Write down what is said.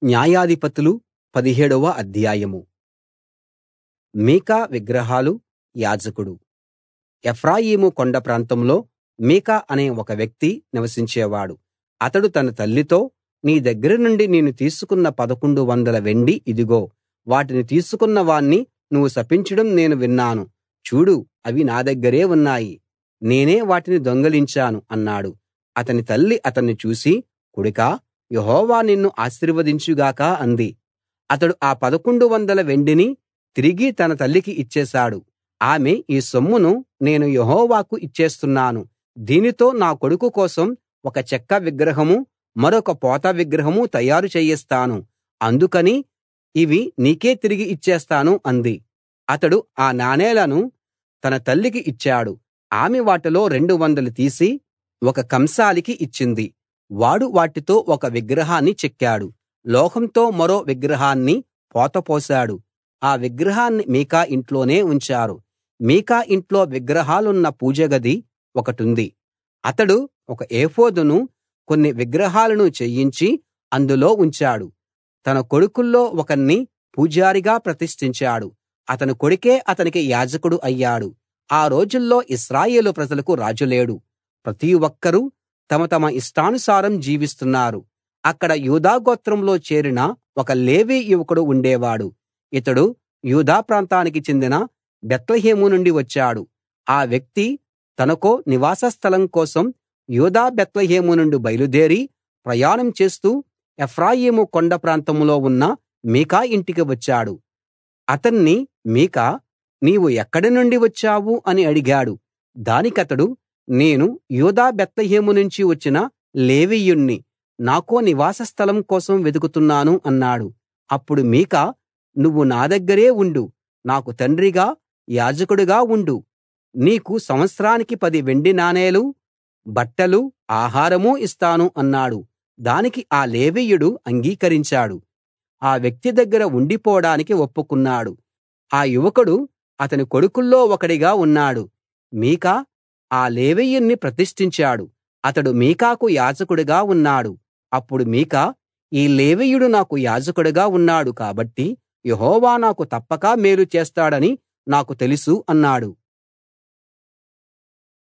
న్యాయాధిపతులు పదిహేడవ అధ్యాయం మీకా విగ్రహాలు యాజకుడు ఎఫ్రాయిము కొండ ప్రాంతంలో మీకా అనే ఒక వ్యక్తి నివసించేవాడు అతడు తన తల్లితో నీ దగ్గర నుండి నేను తీసుకున్న పదకొండు వందల వెండి ఇదిగో వాటిని తీసుకున్న వాణ్ణి నువ్వు శపించడం నేను విన్నాను చూడు అవి నా దగ్గరే ఉన్నాయి నేనే వాటిని దొంగిలించాను అన్నాడు అతని తల్లి అతన్ని చూసి కొడుకా యెహోవా నిన్ను ఆశీర్వదించు గాక అంది అతడు ఆ పదకొండు వందల వెండిని తిరిగి తన తల్లికి ఇచ్చేశాడు ఆమె ఈ సొమ్మును నేను యెహోవాకు ఇచ్చేస్తున్నాను దీనితో నా కొడుకు కోసం ఒక చెక్క విగ్రహమూ మరొక పోత విగ్రహమూ తయారు చేయిస్తాను అందుకని ఇవి నీకే తిరిగి ఇచ్చేస్తాను అంది అతడు ఆ నాణేలను తన తల్లికి ఇచ్చాడు ఆమె వాటిలో రెండు వందలు తీసి ఒక కంసాలికి ఇచ్చింది వాడు వాటితో ఒక విగ్రహాన్ని చెక్కాడు లోహంతో మరో విగ్రహాన్ని పోత పోశాడు ఆ విగ్రహాన్ని మీకా ఇంట్లోనే ఉంచారు మీకా ఇంట్లో విగ్రహాలున్న పూజగది ఒకటుంది అతడు ఒక ఏఫోదును కొన్ని విగ్రహాలను చేయించి అందులో ఉంచాడు తన కొడుకుల్లో ఒకణ్ణి పూజారిగా ప్రతిష్ఠించాడు అతని కొడుకే అతనికి యాజకుడు అయ్యాడు ఆ రోజుల్లో ఇశ్రాయేలు ప్రజలకు రాజు లేడు ప్రతి ఒక్కరూ తమ తమ ఇష్టానుసారం జీవిస్తున్నారు అక్కడ యూదా గోత్రంలో చేరిన ఒక లేవీ యువకుడు ఉండేవాడు ఇతడు యూదా ప్రాంతానికి చెందిన బేత్లెహేము నుండి వచ్చాడు ఆ వ్యక్తి తనకో నివాస స్థలం కోసం యూదా బేత్లెహేము నుండి బయలుదేరి ప్రయాణం చేస్తూ ఎఫ్రాయిము కొండ ప్రాంతంలో ఉన్న మీకా ఇంటికి వచ్చాడు అతన్ని మీకా నీవు ఎక్కడి నుండి వచ్చావు అని అడిగాడు దానికతడు నేను యూదా బేత్లెహేము నుంచి వచ్చిన లేవీయుణ్ణి నాకో నివాస స్థలం కోసం వెదుకుతున్నాను అన్నాడు అప్పుడు మీకా నువ్వు నా దగ్గరే ఉండు నాకు తండ్రిగా యాజకుడిగా ఉండు నీకు సంవత్సరానికి పది వెండి నాణేలు బట్టలు ఆహారమూ ఇస్తాను అన్నాడు దానికి ఆ లేవీయుడు అంగీకరించాడు ఆ వ్యక్తి దగ్గర ఉండిపోడానికి ఒప్పుకున్నాడు ఆ యువకుడు అతని కొడుకుల్లో ఒకడిగా ఉన్నాడు మీకా ఆ లేవీయుణ్ణి ప్రతిష్ఠించాడు అతడు మీకాకు యాజకుడిగా ఉన్నాడు అప్పుడు మీకా ఈ లేవీయుడు నాకు యాజకుడిగా ఉన్నాడు కాబట్టి యెహోవా నాకు తప్పక మేలు చేస్తాడని నాకు తెలుసు అన్నాడు